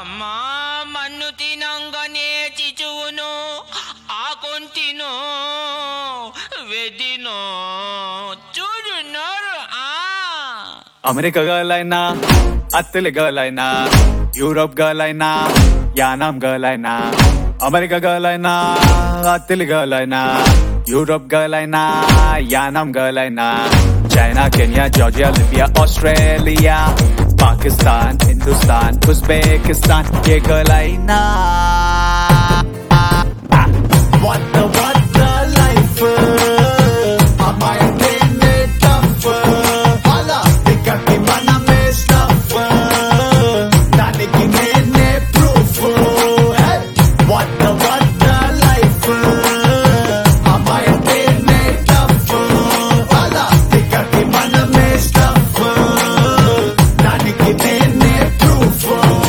అమ్మా మన్ను తినంగానే చిచువును ఆకొంతిను వెదిను చూడున్నారు ఆ అమెరికా గర్ల్ అయినా అత్తలి గర్ల్ అయినా యూరోప్ గర్ల్ అయినా యానాం గర్ల్ అయినా అమెరికా గర్ల్ అయినా అత్తలి గర్ల్ అయినా యూరోప్ గర్ల్ అయినా యానాం గర్ల్ అయినా China Kenya Georgia Libya Australia Pakistan Hindustan Uzbekistan ఏ గర్ల్ అయినా What the what the life అమ్మాయి tough అలా టికెట్ మనమే స్టఫ్ దానికి నేనే proof What the what the life అమ్మాయి tough అలా టికెట్ మనమే స్టఫ్ దానికి నేనే ప్రూఫ్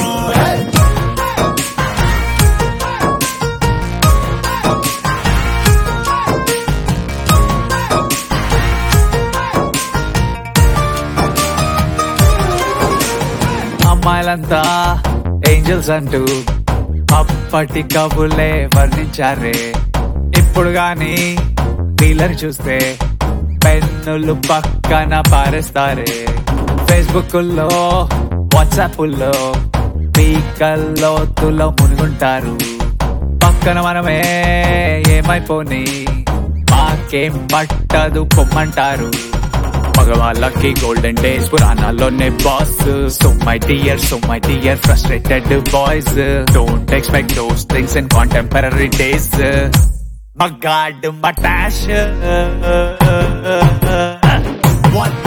అమ్మాయిలంతా ఏంజల్స్ అంటూ అప్పటి కబులే వర్ణించారే ఇప్పుడు గాని డీలర్ చూస్తే పెన్నులు పక్కన పారేస్తారే ఫేస్బుక్ లో వాట్సాప్ లో పీకల్లో తులో మునుగుంటారు పక్కన మనమే ఏమైపోని మాకేం పట్టదు పొమ్మంటారు మగవాళ్ళకి గోల్డెన్ డేస్ పురాణాల్లోనే boss so my dear so my dear frustrated boys don't expect those things in contemporary days మగాడ్ మటాష్ What